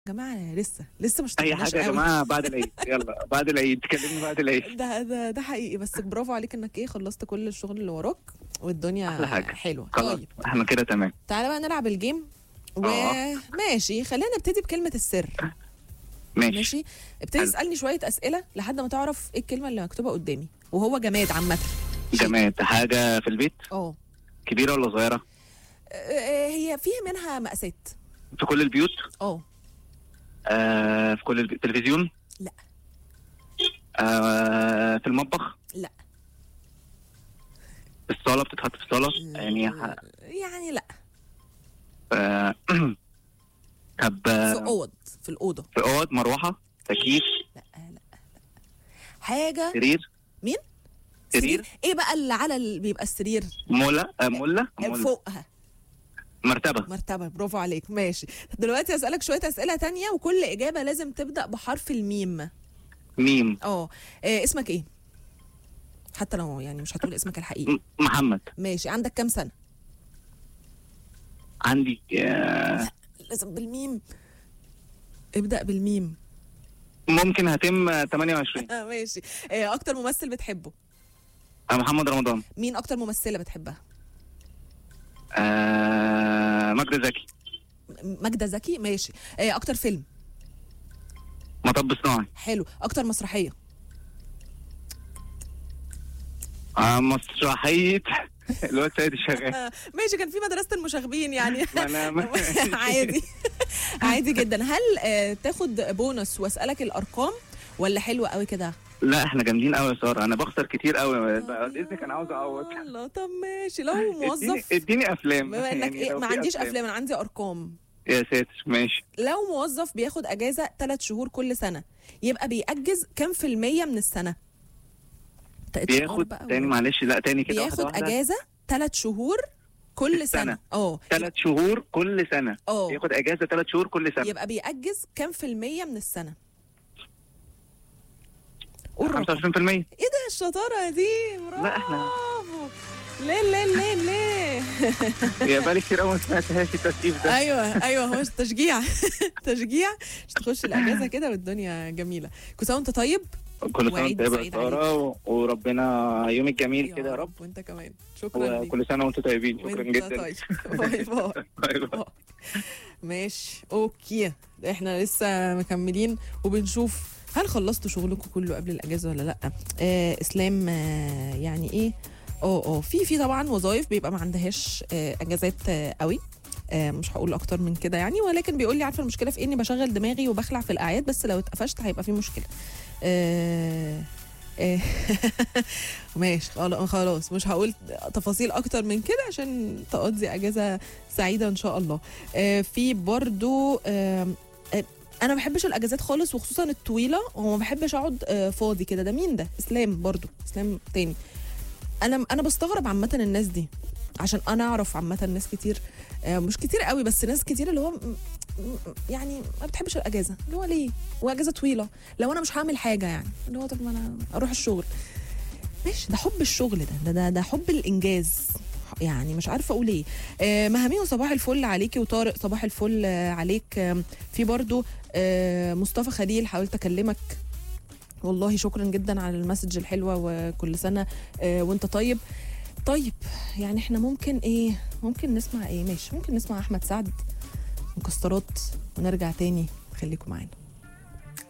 جماعه لسه لسه مش اي اشتغلناش حاجه يا قوي. جماعه بعد العيد يلا بعد العيد كلمني بعد العيد ده ده ده حقيقي بس برافو عليك انك ايه خلصت كل الشغل اللي وراك والدنيا أحلى حاجة. حلوه خلاص طيب احنا كده تمام تعالى بقى نلعب الجيم آه. وماشي خلينا نبتدي بكلمه السر ماشي, ماشي ابتدي حلو. اسالني شويه اسئله لحد ما تعرف ايه الكلمه اللي مكتوبه قدامي وهو جماد عامه شيء. جماد حاجه في البيت اه كبيره ولا صغيره آه، هي فيها منها مقاسات في كل البيوت اه آه في كل البي... التلفزيون لا. آه في المطبخ لا. في الصاله بتتحط في الصاله يعني ح... يعني لا آه طب في آه، اوض في الاوضه في اوض مروحه تكييف لا لا لا حاجه سرير مين سرير ايه بقى اللي على ال... بيبقى السرير مولا آه مولا مولا. فوقها مرتبه مرتبه برافو عليك ماشي دلوقتي اسالك شويه اسئله تانية وكل اجابه لازم تبدا بحرف الميم ميم اه آه، اسمك ايه حتى لو يعني مش هتقول اسمك الحقيقي م- محمد ماشي عندك كام سنه عندي آه لازم بالميم ابدا بالميم ممكن هتم آه، 28 آه ماشي آه اكتر ممثل بتحبه آه محمد رمضان مين اكتر ممثله بتحبها آه مجد زكي م- ماجدة زكي ماشي آه اكتر فيلم مطب صناعي حلو اكتر مسرحيه آه مسرحيه الواد سيد الشغال آه ماشي كان في مدرسه المشاغبين يعني ما انا ما- عادي عادي جدا هل آه تاخد بونص واسالك الارقام ولا حلو قوي كده لا احنا جامدين قوي يا ساره انا بخسر كتير قوي بعد اذنك انا عاوز اعوض الله طب ماشي لو اديني موظف اديني افلام بما انك يعني ايه لو ما في عنديش افلام انا عندي ارقام يا ساتر ماشي لو موظف بياخد اجازه ثلاث شهور كل سنه يبقى بيأجز كام في المية من السنه تا- بياخد بقى تاني و- معلش لا تاني كده بياخد اجازه ثلاث شهور كل السنة. سنه اه ثلاث شهور كل سنه اه بياخد اجازه ثلاث شهور كل سنه يبقى بيأجز كام في المية من السنة قول رقم. 25% ايه ده الشطارة دي برافو لا، إحنا- ليه ليه ليه ليه يا بالي كتير قوي ما سمعتهاش التسقيف ده ايوه ايوه هو تشجيع تشجيع مش تخش الاجازه كده والدنيا جميله كل سنه وانت طيب كل سنه وعيد وانت طيبه يا سعيد ساره و- وربنا يومك جميل كده يا رب وانت كمان شكرا ليك وكل سنه وانتم طيبين شكرا وانت جدا طيب باي باي باي باي. ماشي اوكي احنا لسه مكملين وبنشوف هل خلصتوا شغلكم كله قبل الاجازه ولا لا آه اسلام آه يعني ايه اه اه في في طبعا وظايف بيبقى ما عندهاش آه اجازات آه قوي آه مش هقول اكتر من كده يعني ولكن بيقول لي عارفه المشكله في اني بشغل دماغي وبخلع في الاعياد بس لو اتقفشت هيبقى في مشكله آه آه ماشي خلاص خلاص مش هقول تفاصيل اكتر من كده عشان تقضي اجازه سعيده ان شاء الله آه في برضو آه آه انا ما بحبش الاجازات خالص وخصوصا الطويله وما بحبش اقعد آه فاضي كده ده مين ده اسلام برضو اسلام تاني انا انا بستغرب عامه الناس دي عشان انا اعرف عامه ناس كتير آه مش كتير قوي بس ناس كتير اللي هو م- م- يعني ما بتحبش الاجازه اللي هو ليه واجازه طويله لو انا مش هعمل حاجه يعني اللي هو طب ما انا اروح الشغل ماشي ده حب الشغل ده ده ده, ده حب الانجاز يعني مش عارفه اقول ايه آه مهاميه صباح الفل عليكي وطارق صباح الفل آه عليك آه في برضو آه مصطفى خليل حاولت اكلمك والله شكرا جدا على المسج الحلوه وكل سنه آه وانت طيب طيب يعني احنا ممكن ايه ممكن نسمع ايه ماشي ممكن نسمع احمد سعد مكسرات ونرجع تاني خليكم معانا